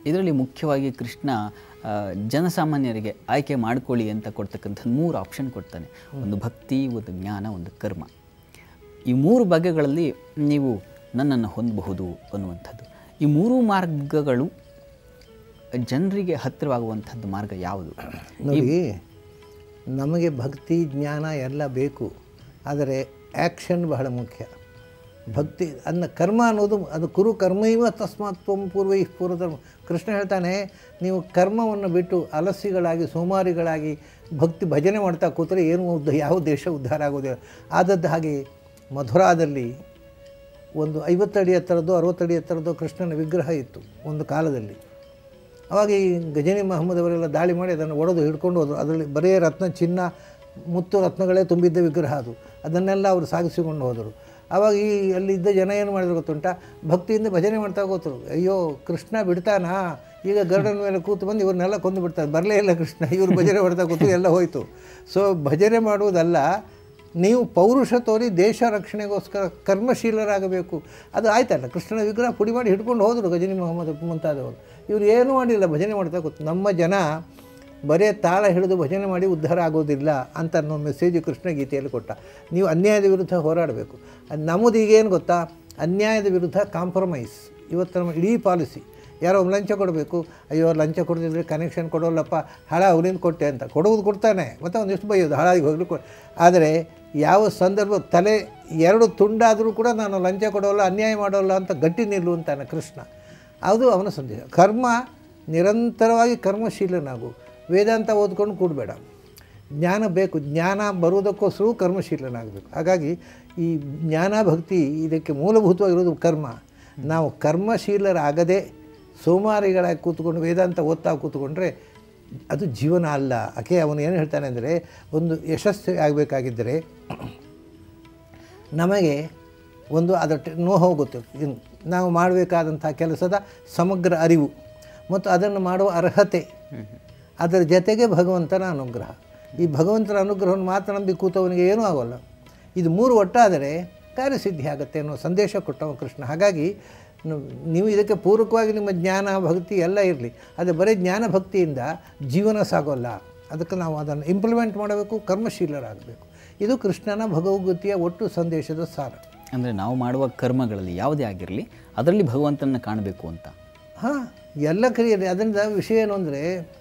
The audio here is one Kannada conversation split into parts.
ಇದರಲ್ಲಿ ಮುಖ್ಯವಾಗಿ ಕೃಷ್ಣ ಆ, ಜನಸಾಮಾನ್ಯರಿಗೆ ಆಯ್ಕೆ ಮಾಡ್ಕೊಳ್ಳಿ ಅಂತ ಕೊಡ್ತಕ್ಕಂಥ ಮೂರು ಆಪ್ಷನ್ ಕೊಡ್ತಾನೆ ಒಂದು ಭಕ್ತಿ ಒಂದು ಜ್ಞಾನ ಒಂದು ಕರ್ಮ ಈ ಮೂರು ಬಗೆಗಳಲ್ಲಿ ನೀವು ನನ್ನನ್ನು ಹೊಂದಬಹುದು ಅನ್ನುವಂಥದ್ದು ಈ ಮೂರು ಮಾರ್ಗಗಳು ಜನರಿಗೆ ಹತ್ತಿರವಾಗುವಂಥದ್ದು ಮಾರ್ಗ ಯಾವುದು ನೋಡಿ ನಮಗೆ ಭಕ್ತಿ ಜ್ಞಾನ ಎಲ್ಲ ಬೇಕು ಆದರೆ ಆ್ಯಕ್ಷನ್ ಬಹಳ ಮುಖ್ಯ ಭಕ್ತಿ ಅನ್ನ ಕರ್ಮ ಅನ್ನೋದು ಅದು ಕುರು ಕರ್ಮೈವ ತಸ್ಮಾತ್ ತ್ವಂ ಪೂರ್ವೈ ಪೂರ್ವಧರ್ಮ ಕೃಷ್ಣ ಹೇಳ್ತಾನೆ ನೀವು ಕರ್ಮವನ್ನು ಬಿಟ್ಟು ಅಲಸಿಗಳಾಗಿ ಸೋಮಾರಿಗಳಾಗಿ ಭಕ್ತಿ ಭಜನೆ ಮಾಡ್ತಾ ಕೂತರೆ ಏನು ಉದ್ದ ಯಾವ ದೇಶ ಉದ್ಧಾರ ಆಗೋದಿಲ್ಲ ಆದದ್ದು ಹಾಗೆ ಮಧುರಾದಲ್ಲಿ ಒಂದು ಐವತ್ತಡಿ ಎತ್ತರದ್ದು ಅರವತ್ತಡಿ ಎತ್ತರದ್ದು ಕೃಷ್ಣನ ವಿಗ್ರಹ ಇತ್ತು ಒಂದು ಕಾಲದಲ್ಲಿ ಅವಾಗ ಈ ಗಜನಿ ಮಹಮ್ಮದ್ ಅವರೆಲ್ಲ ದಾಳಿ ಮಾಡಿ ಅದನ್ನು ಒಡೆದು ಹಿಡ್ಕೊಂಡು ಹೋದರು ಅದರಲ್ಲಿ ಬರೇ ರತ್ನ ಚಿನ್ನ ಮುತ್ತು ರತ್ನಗಳೇ ತುಂಬಿದ್ದ ವಿಗ್ರಹ ಅದು ಅದನ್ನೆಲ್ಲ ಅವರು ಸಾಗಿಸಿಕೊಂಡು ಹೋದರು ಆವಾಗ ಈ ಅಲ್ಲಿದ್ದ ಜನ ಏನು ಮಾಡಿದ್ರು ಗೊತ್ತುಂಟ ಭಕ್ತಿಯಿಂದ ಭಜನೆ ಮಾಡ್ತಾ ಕೂತರು ಅಯ್ಯೋ ಕೃಷ್ಣ ಬಿಡ್ತಾನಾ ಈಗ ಗರುಡನ ಮೇಲೆ ಕೂತು ಬಂದು ಇವ್ರನ್ನೆಲ್ಲ ಕೊಂದು ಬಿಡ್ತಾರೆ ಬರಲೇ ಇಲ್ಲ ಕೃಷ್ಣ ಇವರು ಭಜನೆ ಮಾಡ್ತಾ ಕೂತು ಎಲ್ಲ ಹೋಯಿತು ಸೊ ಭಜನೆ ಮಾಡುವುದಲ್ಲ ನೀವು ಪೌರುಷ ತೋರಿ ದೇಶ ರಕ್ಷಣೆಗೋಸ್ಕರ ಕರ್ಮಶೀಲರಾಗಬೇಕು ಅದು ಆಯ್ತಲ್ಲ ಕೃಷ್ಣನ ವಿಗ್ರಹ ಪುಡಿ ಮಾಡಿ ಹಿಡ್ಕೊಂಡು ಹೋದರು ಗಜನಿ ಮೊಹಮ್ಮದ್ ಮುಂತಾದವರು ಇವರು ಏನೂ ಮಾಡಿಲ್ಲ ಭಜನೆ ಮಾಡ್ತಾ ಕೂತು ನಮ್ಮ ಜನ ಬರೇ ತಾಳ ಹಿಡಿದು ಭಜನೆ ಮಾಡಿ ಉದ್ಧಾರ ಆಗೋದಿಲ್ಲ ಅಂತ ಅನ್ನೋ ಮೆಸೇಜ್ ಕೃಷ್ಣ ಗೀತೆಯಲ್ಲಿ ಕೊಟ್ಟ ನೀವು ಅನ್ಯಾಯದ ವಿರುದ್ಧ ಹೋರಾಡಬೇಕು ಅದು ನಮ್ಮದು ಈಗೇನು ಗೊತ್ತಾ ಅನ್ಯಾಯದ ವಿರುದ್ಧ ಕಾಂಪ್ರಮೈಸ್ ಇವತ್ತು ನಮ್ಮ ಇಡೀ ಪಾಲಿಸಿ ಯಾರೋ ಒಬ್ಬ ಲಂಚ ಕೊಡಬೇಕು ಅಯ್ಯೋ ಲಂಚ ಕೊಡದಿದ್ರೆ ಕನೆಕ್ಷನ್ ಕೊಡೋಲ್ಲಪ್ಪ ಹಳ ಅವನಿಂದ ಕೊಟ್ಟೆ ಅಂತ ಕೊಡುವುದು ಕೊಡ್ತಾನೆ ಮತ್ತು ಒಂದಿಷ್ಟು ಬೈಯೋದು ಹಾಳಾಗಿ ಹೋಗ್ಲಿ ಕೊ ಆದರೆ ಯಾವ ಸಂದರ್ಭ ತಲೆ ಎರಡು ತುಂಡಾದರೂ ಕೂಡ ನಾನು ಲಂಚ ಕೊಡೋಲ್ಲ ಅನ್ಯಾಯ ಮಾಡೋಲ್ಲ ಅಂತ ಗಟ್ಟಿ ನಿಲ್ಲು ಅಂತಾನೆ ಕೃಷ್ಣ ಅದು ಅವನ ಸಂದೇಶ ಕರ್ಮ ನಿರಂತರವಾಗಿ ಕರ್ಮಶೀಲನಾಗು ವೇದಾಂತ ಓದ್ಕೊಂಡು ಕೂಡಬೇಡ ಜ್ಞಾನ ಬೇಕು ಜ್ಞಾನ ಬರುವುದಕ್ಕೋಸ್ಕರ ಕರ್ಮಶೀಲನಾಗಬೇಕು ಹಾಗಾಗಿ ಈ ಜ್ಞಾನ ಭಕ್ತಿ ಇದಕ್ಕೆ ಮೂಲಭೂತವಾಗಿರೋದು ಕರ್ಮ ನಾವು ಕರ್ಮಶೀಲರಾಗದೆ ಸೋಮಾರಿಗಳಾಗಿ ಕೂತ್ಕೊಂಡು ವೇದಾಂತ ಓದ್ತಾ ಕೂತ್ಕೊಂಡ್ರೆ ಅದು ಜೀವನ ಅಲ್ಲ ಆಕೆ ಅವನು ಏನು ಹೇಳ್ತಾನೆ ಅಂದರೆ ಒಂದು ಯಶಸ್ವಿ ಆಗಬೇಕಾಗಿದ್ದರೆ ನಮಗೆ ಒಂದು ಅದರ ಟ- ನೋವು ಗೊತ್ತಿರುತ್ತೆ ಇನ್ನು ನಾವು ಮಾಡಬೇಕಾದಂಥ ಕೆಲಸದ ಸಮಗ್ರ ಅರಿವು ಮತ್ತು ಅದನ್ನು ಮಾಡುವ ಅರ್ಹತೆ ಅದರ ಜೊತೆಗೆ ಭಗವಂತನ ಅನುಗ್ರಹ ಈ ಭಗವಂತನ ಅನುಗ್ರಹವನ್ನು ಮಾತ್ರ ನಂಬಿ ಕೂತವನಿಗೆ ಏನೂ ಆಗೋಲ್ಲ ಇದು ಮೂರು ಒಟ್ಟಾದರೆ ಕಾರ್ಯಸಿದ್ಧಿ ಆಗುತ್ತೆ ಅನ್ನೋ ಸಂದೇಶ ಕೊಟ್ಟವ ಕೃಷ್ಣ ಹಾಗಾಗಿ ನು- ನೀವು ಇದಕ್ಕೆ ಪೂರಕವಾಗಿ ನಿಮ್ಮ ಜ್ಞಾನ ಭಕ್ತಿ ಎಲ್ಲ ಇರಲಿ ಅದು ಬರೀ ಜ್ಞಾನ ಭಕ್ತಿಯಿಂದ ಜೀವನ ಸಾಗೋಲ್ಲ ಅದಕ್ಕೆ ನಾವು ಅದನ್ನು ಇಂಪ್ಲಿಮೆಂಟ್ ಮಾಡಬೇಕು ಕರ್ಮಶೀಲರಾಗಬೇಕು ಇದು ಕೃಷ್ಣನ ಭಗವದ್ಗೀತೆಯ ಒಟ್ಟು ಸಂದೇಶದ ಸಾರ ಅಂದರೆ ನಾವು ಮಾಡುವ ಕರ್ಮಗಳಲ್ಲಿ ಯಾವುದೇ ಆಗಿರಲಿ ಅದರಲ್ಲಿ ಭಗವಂತನ ಕಾಣಬೇಕು ಅಂತ ಹಾಂ ಎಲ್ಲ ಕ್ರಿಯೆ ಅದರಿಂದ ವಿಷಯ ಏನು ಅಂದರೆ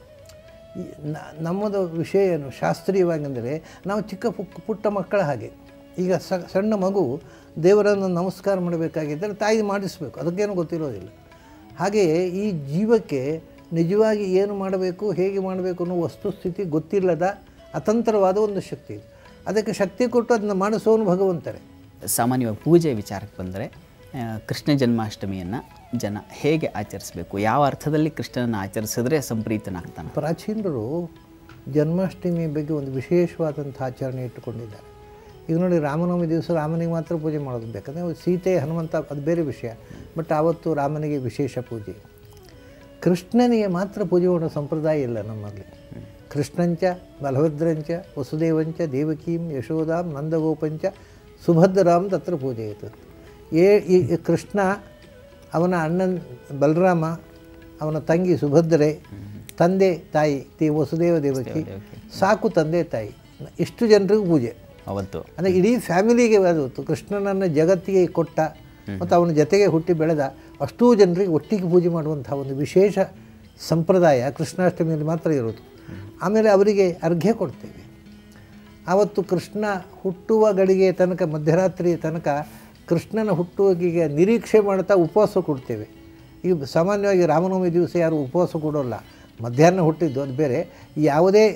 ನಮ್ಮದು ವಿಷಯ ಏನು ಶಾಸ್ತ್ರೀಯವಾಗಿ ಅಂದರೆ ನಾವು ಚಿಕ್ಕ ಪುಕ್ ಪುಟ್ಟ ಮಕ್ಕಳ ಹಾಗೆ ಈಗ ಸ ಸಣ್ಣ ಮಗು ದೇವರನ್ನು ನಮಸ್ಕಾರ ಮಾಡಬೇಕಾಗಿದ್ದರೆ ತಾಯಿ ಮಾಡಿಸ್ಬೇಕು ಅದಕ್ಕೇನು ಗೊತ್ತಿರೋದಿಲ್ಲ ಹಾಗೆಯೇ ಈ ಜೀವಕ್ಕೆ ನಿಜವಾಗಿ ಏನು ಮಾಡಬೇಕು ಹೇಗೆ ಮಾಡಬೇಕು ಅನ್ನೋ ವಸ್ತುಸ್ಥಿತಿ ಗೊತ್ತಿಲ್ಲದ ಅತಂತ್ರವಾದ ಒಂದು ಶಕ್ತಿ ಇದೆ ಅದಕ್ಕೆ ಶಕ್ತಿ ಕೊಟ್ಟು ಅದನ್ನು ಮಾಡಿಸೋನು ಭಗವಂತರೇ ಸಾಮಾನ್ಯವಾಗಿ ಪೂಜೆ ವಿಚಾರಕ್ಕೆ ಬಂದರೆ ಕೃಷ್ಣ ಜನ್ಮಾಷ್ಟಮಿಯನ್ನು ಜನ ಹೇಗೆ ಆಚರಿಸಬೇಕು ಯಾವ ಅರ್ಥದಲ್ಲಿ ಕೃಷ್ಣನನ್ನು ಆಚರಿಸಿದ್ರೆ ಸಂಪ್ರೀತನಾಗ್ತಾನೆ ಪ್ರಾಚೀನರು ಜನ್ಮಾಷ್ಟಮಿ ಬಗ್ಗೆ ಒಂದು ವಿಶೇಷವಾದಂಥ ಆಚರಣೆ ಇಟ್ಟುಕೊಂಡಿದ್ದಾರೆ ಈಗ ನೋಡಿ ರಾಮನವಮಿ ದಿವಸ ರಾಮನಿಗೆ ಮಾತ್ರ ಪೂಜೆ ಮಾಡೋದು ಬೇಕಂದರೆ ಸೀತೆ ಹನುಮಂತ ಅದು ಬೇರೆ ವಿಷಯ ಬಟ್ ಆವತ್ತು ರಾಮನಿಗೆ ವಿಶೇಷ ಪೂಜೆ ಕೃಷ್ಣನಿಗೆ ಮಾತ್ರ ಪೂಜೆ ಮಾಡೋ ಸಂಪ್ರದಾಯ ಇಲ್ಲ ನಮ್ಮಲ್ಲಿ ಕೃಷ್ಣಂಚ ಬಲಭದ್ರಂಚ ವಸುದೇವಂಚ ದೇವಕೀಂ ಯಶೋದಾಂ ನಂದಗೋಪಂಚ ಸುಭದ್ರಾಂ ತತ್ರ ಪೂಜೆಯಿತು ಏ ಈ ಈ ಕೃಷ್ಣ ಅವನ ಅಣ್ಣನ ಬಲರಾಮ ಅವನ ತಂಗಿ ಸುಭದ್ರೆ ತಂದೆ ತಾಯಿ ತಿ ವಸುದೇವ ದೇವಕಿ ಸಾಕು ತಂದೆ ತಾಯಿ ಇಷ್ಟು ಜನರಿಗೂ ಪೂಜೆ ಅವತ್ತು ಅಂದರೆ ಇಡೀ ಫ್ಯಾಮಿಲಿಗೆ ಅದು ಕೃಷ್ಣನನ್ನು ಜಗತ್ತಿಗೆ ಕೊಟ್ಟ ಮತ್ತು ಅವನ ಜೊತೆಗೆ ಹುಟ್ಟಿ ಬೆಳೆದ ಅಷ್ಟೂ ಜನರಿಗೆ ಒಟ್ಟಿಗೆ ಪೂಜೆ ಮಾಡುವಂಥ ಒಂದು ವಿಶೇಷ ಸಂಪ್ರದಾಯ ಕೃಷ್ಣಾಷ್ಟಮಿಯಲ್ಲಿ ಮಾತ್ರ ಇರೋದು ಆಮೇಲೆ ಅವರಿಗೆ ಅರ್ಘ್ಯ ಕೊಡ್ತೇವೆ ಆವತ್ತು ಕೃಷ್ಣ ಹುಟ್ಟುವ ಗಳಿಗೆ ತನಕ ಮಧ್ಯರಾತ್ರಿಯ ತನಕ ಕೃಷ್ಣನ ಹುಟ್ಟುವಿಗೆ ನಿರೀಕ್ಷೆ ಮಾಡ್ತಾ ಉಪವಾಸ ಕೊಡ್ತೇವೆ ಈಗ ಸಾಮಾನ್ಯವಾಗಿ ರಾಮನವಮಿ ದಿವಸ ಯಾರು ಉಪವಾಸ ಕೊಡೋಲ್ಲ ಮಧ್ಯಾಹ್ನ ಹುಟ್ಟಿದ್ದು ಅದು ಬೇರೆ ಯಾವುದೇ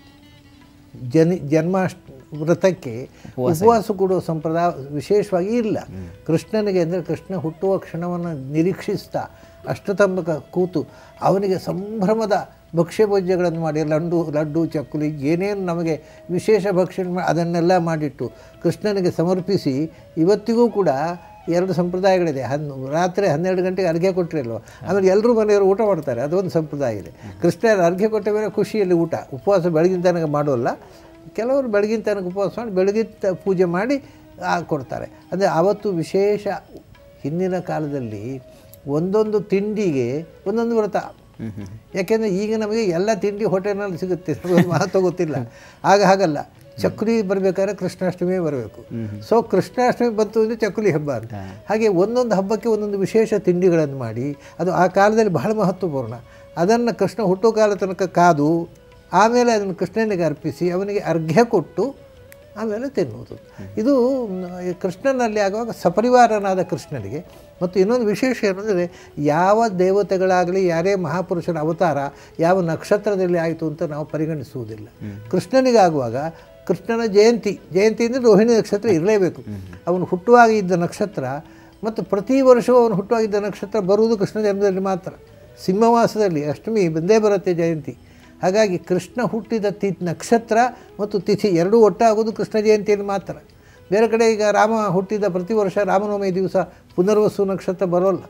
ಜನಿ ಜನ್ಮಾಷ್ಟ ವ್ರತಕ್ಕೆ ಉಪವಾಸ ಕೊಡುವ ಸಂಪ್ರದಾಯ ವಿಶೇಷವಾಗಿ ಇಲ್ಲ ಕೃಷ್ಣನಿಗೆ ಅಂದರೆ ಕೃಷ್ಣ ಹುಟ್ಟುವ ಕ್ಷಣವನ್ನು ನಿರೀಕ್ಷಿಸ್ತಾ ಅಷ್ಟತಂಬಕ ಕೂತು ಅವನಿಗೆ ಸಂಭ್ರಮದ ಭಕ್ಷ್ಯ ಭೋಜ್ಯಗಳನ್ನು ಮಾಡಿ ಲಡ್ಡು ಲಡ್ಡು ಚಕ್ಕುಲಿ ಏನೇನು ನಮಗೆ ವಿಶೇಷ ಭಕ್ಷ್ಯ ಮಾ- ಅದನ್ನೆಲ್ಲ ಮಾಡಿಟ್ಟು ಕೃಷ್ಣನಿಗೆ ಸಮರ್ಪಿಸಿ ಇವತ್ತಿಗೂ ಕೂಡ ಎರಡು ಸಂಪ್ರದಾಯಗಳಿದೆ ಹನ್ ರಾತ್ರಿ ಹನ್ನೆರಡು ಗಂಟೆಗೆ ಅರ್ಘ್ಯ ಕೊಟ್ಟರಲ್ವ ಆಮೇಲೆ ಎಲ್ಲರೂ ಮನೆಯವರು ಊಟ ಮಾಡ್ತಾರೆ ಅದೊಂದು ಸಂಪ್ರದಾಯ ಇದೆ ಕೃಷ್ಣ ಅರ್ಘ್ಯ ಕೊಟ್ಟ ಮೇಲೆ ಖುಷಿಯಲ್ಲಿ ಊಟ ಉಪವಾಸ ಬೆಳಗಿನ ತನಕ ಮಾಡೋಲ್ಲ ಕೆಲವರು ಬೆಳಗಿನ ತನಕ ಉಪವಾಸ ಮಾಡಿ ಬೆಳಗಿನ ತ- ಪೂಜೆ ಮಾಡಿ ಆ, ಕೊಡ್ತಾರೆ ಅಂದರೆ ಆವತ್ತು ವಿಶೇಷ ಹಿಂದಿನ ಕಾಲದಲ್ಲಿ ಒಂದೊಂದು ತಿಂಡಿಗೆ ಒಂದೊಂದು ವ್ರತ ಯಾಕೆಂದರೆ ಈಗ ನಮಗೆ ಎಲ್ಲ ತಿಂಡಿ ಹೋಟೆಲ್ನಲ್ಲಿ ಸಿಗುತ್ತೆ ನಮಗೆ ಮಹತ್ವ ಗೊತ್ತಿಲ್ಲ ಆಗ ಹಾಗಲ್ಲ ಚಕ್ಕುಲಿ ಬರಬೇಕಾದ್ರೆ ಕೃಷ್ಣಾಷ್ಟಮಿ ಬರಬೇಕು ಸೊ ಕೃಷ್ಣಾಷ್ಟಮಿ ಬಂತು ಅಂದರೆ ಚಕ್ಕುಲಿ ಹಬ್ಬ ಅಂತ ಹಾಗೆ ಒಂದೊಂದು ಹಬ್ಬಕ್ಕೆ ಒಂದೊಂದು ವಿಶೇಷ ತಿಂಡಿಗಳನ್ನು ಮಾಡಿ ಅದು ಆ ಕಾಲದಲ್ಲಿ ಬಹಳ ಮಹತ್ವಪೂರ್ಣ ಅದನ್ನು ಕೃಷ್ಣ ಹುಟ್ಟೋ ಕಾಲ ತನಕ ಕಾದು ಆಮೇಲೆ ಅದನ್ನು ಕೃಷ್ಣನಿಗೆ ಅರ್ಪಿಸಿ ಅವನಿಗೆ ಅರ್ಘ್ಯ ಕೊಟ್ಟು ಆಮೇಲೆ ತಿನ್ನುವುದು ಇದು ಮ್, ಈ ಕೃಷ್ಣನಲ್ಲಿ ಆಗುವಾಗ ಸಪರಿವಾರನಾದ ಕೃಷ್ಣನಿಗೆ ಮತ್ತು ಇನ್ನೊಂದು ವಿಶೇಷ ಏನಂದರೆ ಯಾವ ದೇವತೆಗಳಾಗಲಿ ಯಾರೇ ಮಹಾಪುರುಷರ ಅವತಾರ ಯಾವ ನಕ್ಷತ್ರದಲ್ಲಿ ಆಯಿತು ಅಂತ ನಾವು ಪರಿಗಣಿಸುವುದಿಲ್ಲ ಕೃಷ್ಣನಿಗಾಗುವಾಗ ಕೃಷ್ಣನ ಜಯಂತಿ ಜಯಂತಿ ಅಂದರೆ ರೋಹಿಣಿ ನಕ್ಷತ್ರ ಇರಲೇಬೇಕು ಅವನು ಹುಟ್ಟುವಾಗ ಇದ್ದ ನಕ್ಷತ್ರ ಮತ್ತು ಪ್ರತಿ ವರ್ಷವೂ ಅವನು ಹುಟ್ಟುವಾಗಿದ್ದ ನಕ್ಷತ್ರ ಬರುವುದು ಕೃಷ್ಣ ಜನ್ಮದಲ್ಲಿ ಮಾತ್ರ ಸಿಂಹವಾಸದಲ್ಲಿ ಅಷ್ಟಮಿ ಬಂದೇ ಬರುತ್ತೆ ಜಯಂತಿ ಹಾಗಾಗಿ ಕೃಷ್ಣ ಹುಟ್ಟಿದ ತಿ ನಕ್ಷತ್ರ ಮತ್ತು ತಿಥಿ ಎರಡೂ ಒಟ್ಟಾಗೋದು ಕೃಷ್ಣ ಜಯಂತಿಯಲ್ಲಿ ಮಾತ್ರ ಬೇರೆ ಕಡೆ ಈಗ ರಾಮ ಹುಟ್ಟಿದ ಪ್ರತಿ ವರ್ಷ ರಾಮನವಮಿ ದಿವಸ ಪುನರ್ವಸು ನಕ್ಷತ್ರ ಬರೋಲ್ಲ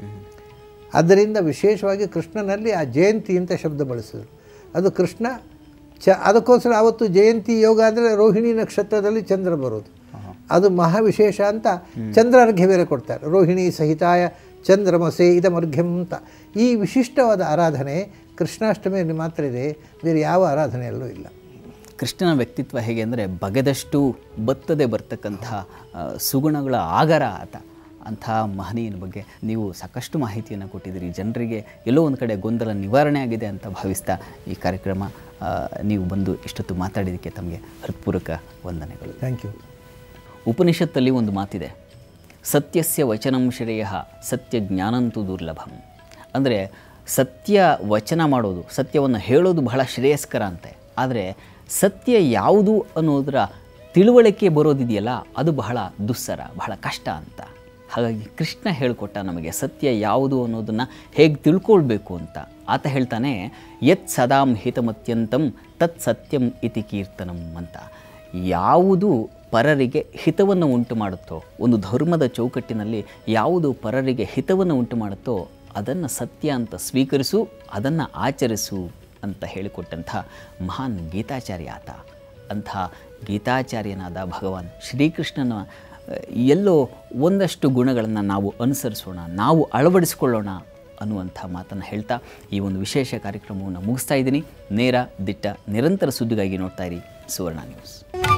ಆದ್ದರಿಂದ ವಿಶೇಷವಾಗಿ ಕೃಷ್ಣನಲ್ಲಿ ಆ ಜಯಂತಿ ಅಂತ ಶಬ್ದ ಬಳಸಿದರು ಅದು ಕೃಷ್ಣ ಚ ಅದಕ್ಕೋಸ್ಕರ ಆವತ್ತು ಜಯಂತಿ ಯೋಗ ಅಂದರೆ ರೋಹಿಣಿ ನಕ್ಷತ್ರದಲ್ಲಿ ಚಂದ್ರ ಬರೋದು ಅದು ಮಹಾವಿಶೇಷ ಅಂತ ಚಂದ್ರ ಅರ್ಘ್ಯ ಬೇರೆ ಕೊಡ್ತಾರೆ ರೋಹಿಣಿ ಸಹಿತಾಯ ಚಂದ್ರಮಸೆ ಇದಮರ್ಘ್ಯಂ ಅಂತ ಈ ವಿಶಿಷ್ಟವಾದ ಆರಾಧನೆ ಕೃಷ್ಣಾಷ್ಟಮಿಯಲ್ಲಿ ಮಾತ್ರ ಇದೆ ಬೇರೆ ಯಾವ ಆರಾಧನೆಯಲ್ಲೂ ಇಲ್ಲ ಕೃಷ್ಣನ ವ್ಯಕ್ತಿತ್ವ ಹೇಗೆ ಅಂದರೆ ಬಗೆದಷ್ಟು ಬತ್ತದೆ ಬರ್ತಕ್ಕಂಥ ಆ, ಸುಗುಣಗಳ ಆಗರ ಆತ ಅಂಥ ಮಹನೀಯನ ಬಗ್ಗೆ ನೀವು ಸಾಕಷ್ಟು ಮಾಹಿತಿಯನ್ನು ಕೊಟ್ಟಿದ್ದೀರಿ ಜನರಿಗೆ ಎಲ್ಲೋ ಒಂದು ಕಡೆ ಗೊಂದಲ ನಿವಾರಣೆ ಆಗಿದೆ ಅಂತ ಭಾವಿಸ್ತಾ ಈ ಕಾರ್ಯಕ್ರಮ ಆ, ನೀವು ಬಂದು ಇಷ್ಟೊತ್ತು ಮಾತಾಡಿದ್ದಕ್ಕೆ ತಮಗೆ ಹೃತ್ಪೂರ್ವಕ ವಂದನೆಗಳು ಥ್ಯಾಂಕ್ ಯು ಉಪನಿಷತ್ತಲ್ಲಿ ಒಂದು ಮಾತಿದೆ ಸತ್ಯಸ್ಯ ವಚನಂ ಶ್ರೇಯ ಸತ್ಯ ಜ್ಞಾನಂತೂ ದುರ್ಲಭಂ ಅಂದರೆ ಸತ್ಯ ವಚನ ಮಾಡೋದು ಸತ್ಯವನ್ನು ಹೇಳೋದು ಬಹಳ ಶ್ರೇಯಸ್ಕರ ಅಂತೆ ಆದರೆ ಸತ್ಯ ಯಾವುದು ಅನ್ನೋದರ ತಿಳುವಳಿಕೆ ಬರೋದಿದೆಯಲ್ಲ ಅದು ಬಹಳ ದುಸ್ಸರ ಬಹಳ ಕಷ್ಟ ಅಂತ ಹಾಗಾಗಿ ಕೃಷ್ಣ ಹೇಳಿಕೊಟ್ಟ ನಮಗೆ ಸತ್ಯ ಯಾವುದು ಅನ್ನೋದನ್ನು ಹೇಗೆ ತಿಳ್ಕೊಳ್ಬೇಕು ಅಂತ ಆತ ಹೇಳ್ತಾನೆ ಯತ್ ಸದಾಂ ಹಿತಮತ್ಯಂತಂ ತತ್ ಸತ್ಯಂ ಇತಿ ಕೀರ್ತನಂ ಅಂತ ಯಾವುದು ಪರರಿಗೆ ಹಿತವನ್ನು ಉಂಟು ಮಾಡುತ್ತೋ ಒಂದು ಧರ್ಮದ ಚೌಕಟ್ಟಿನಲ್ಲಿ ಯಾವುದು ಪರರಿಗೆ ಹಿತವನ್ನು ಉಂಟು ಮಾಡುತ್ತೋ ಅದನ್ನು ಸತ್ಯ ಅಂತ ಸ್ವೀಕರಿಸು ಅದನ್ನು ಆಚರಿಸು ಅಂತ ಹೇಳಿಕೊಟ್ಟಂಥ ಮಹಾನ್ ಗೀತಾಚಾರ್ಯ ಆತ ಅಂಥ ಗೀತಾಚಾರ್ಯನಾದ ಭಗವಾನ್ ಶ್ರೀಕೃಷ್ಣನ ಅಹ್, ಎಲ್ಲೋ ಒಂದಷ್ಟು ಗುಣಗಳನ್ನು ನಾವು ಅನುಸರಿಸೋಣ ನಾವು ಅಳವಡಿಸಿಕೊಳ್ಳೋಣ ಅನ್ನುವಂಥ ಮಾತನ್ನು ಹೇಳ್ತಾ ಈ ಒಂದು ವಿಶೇಷ ಕಾರ್ಯಕ್ರಮವನ್ನು ಮುಗಿಸ್ತಾ ಇದ್ದೀನಿ ನೇರ ದಿಟ್ಟ ನಿರಂತರ ಸುದ್ದಿಗಾಗಿ ನೋಡ್ತಾ ಇರಿ ಸುವರ್ಣ ನ್ಯೂಸ್